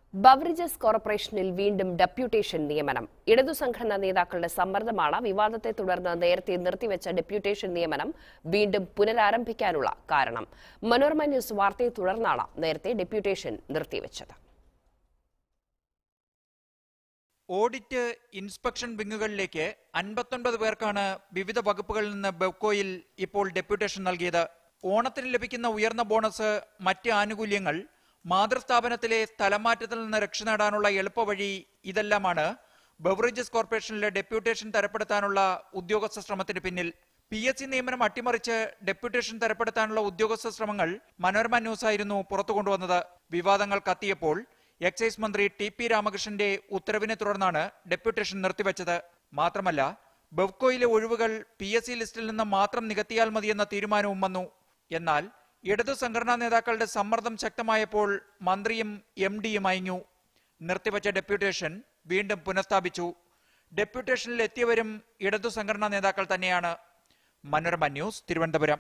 beverages കോർപ്പറേഷനിൽ വീണ്ടും deputation നിയമനം ഇടതു സംഘടനാ നേതാക്കളുടെ സമ്മർദ്ദമാണ് വിവാദത്തെ തുടർന്ന് നേരത്തെ നിർത്തിവെച്ച ഡെപ്യൂട്ടേഷൻ നിയമനം വീണ്ടും പുനരാരംഭിക്കാനുള്ള കാരണം മനോരമ ന്യൂസ് വാർത്തയെ തുടർന്നാണ് നേരത്തെ ഡെപ്യൂട്ടേഷൻ നിർത്തിവെച്ചത് ഓഡിറ്റ് ഇൻസ്പെക്ഷൻ വിങ്ങുകളിലേക്ക് അൻപത്തൊൻപത് പേർക്കാണ് വിവിധ വകുപ്പുകളിൽ നിന്ന് ബെവ്കോയിൽ ഇപ്പോൾ ഡെപ്യൂട്ടേഷൻ നൽകിയത് ഓണത്തിന് ലഭിക്കുന്ന ഉയർന്ന ബോണസ് മറ്റ് ആനുകൂല്യങ്ങൾ മാതൃസ്ഥാപനത്തിലെ സ്ഥലമാറ്റത്തിൽ നിന്ന് രക്ഷ നേടാനുള്ള എളുപ്പവഴി ഇതെല്ലാമാണ് ബവറേജസ് കോർപ്പറേഷനിലെ ഡെപ്യൂട്ടേഷൻ തരപ്പെടുത്താനുള്ള ഉദ്യോഗസ്ഥ ശ്രമത്തിന് പിന്നിൽ പി എസ് സി നിയമനം അട്ടിമറിച്ച് ഡെപ്യൂട്ടേഷൻ തരപ്പെടുത്താനുള്ള ഉദ്യോഗസ്ഥ ശ്രമങ്ങൾ മനോരമ ന്യൂസ് ആയിരുന്നു പുറത്തു കൊണ്ടുവന്നത് വിവാദങ്ങൾ കത്തിയപ്പോൾ എക്സൈസ് മന്ത്രി ടി പി രാമകൃഷ്ണന്റെ ഉത്തരവിനെ തുടർന്നാണ് ഡെപ്യൂട്ടേഷൻ നിർത്തിവെച്ചത് മാത്രമല്ല ബെവ്കോയിലെ ഒഴിവുകൾ പി എസ് സി ലിസ്റ്റിൽ നിന്ന് മാത്രം നികത്തിയാൽ മതിയെന്ന തീരുമാനവും വന്നു എന്നാൽ ഇടതു സംഘടനാ നേതാക്കളുടെ സമ്മർദ്ദം ശക്തമായപ്പോൾ മന്ത്രിയും എം ഡിയും അയഞ്ഞു നിർത്തിവച്ച ഡെപ്യൂട്ടേഷൻ വീണ്ടും പുനഃസ്ഥാപിച്ചു ഡെപ്യൂട്ടേഷനിൽ എത്തിയവരും ഇടതു സംഘടനാ നേതാക്കൾ തന്നെയാണ് മനോരമ ന്യൂസ് തിരുവനന്തപുരം